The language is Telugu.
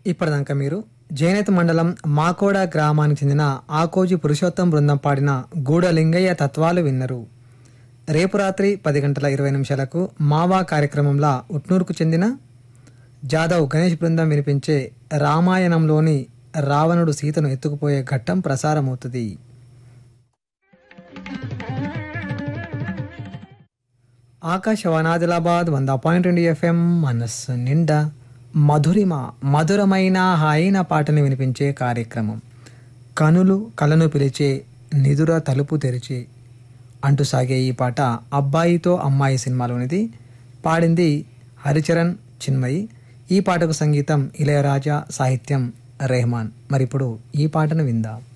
ఇప్పటిదాకా మీరు జైనత్ మండలం మాకోడ గ్రామానికి చెందిన ఆకోజి పురుషోత్తం బృందం పాడిన గూడ లింగయ్య తత్వాలు విన్నరు రేపు రాత్రి పది గంటల ఇరవై నిమిషాలకు మావా కార్యక్రమంలో ఉట్నూరుకు చెందిన జాదవ్ గణేష్ బృందం వినిపించే రామాయణంలోని రావణుడు సీతను ఎత్తుకుపోయే ఘట్టం ప్రసారమవుతుంది ఆకాశవాణి ఆదిలాబాద్ వంద పాయింట్ రెండు ఎఫ్ఎం మనస్సు నిండా మధురిమ మధురమైన హాయిన పాటని వినిపించే కార్యక్రమం కనులు కలను పిలిచే నిదుర తలుపు తెరిచే అంటూ సాగే ఈ పాట అబ్బాయితో అమ్మాయి సినిమాలోనిది పాడింది హరిచరణ్ చిన్మయి ఈ పాటకు సంగీతం ఇళయరాజా సాహిత్యం రెహమాన్ మరిప్పుడు ఈ పాటను విందాం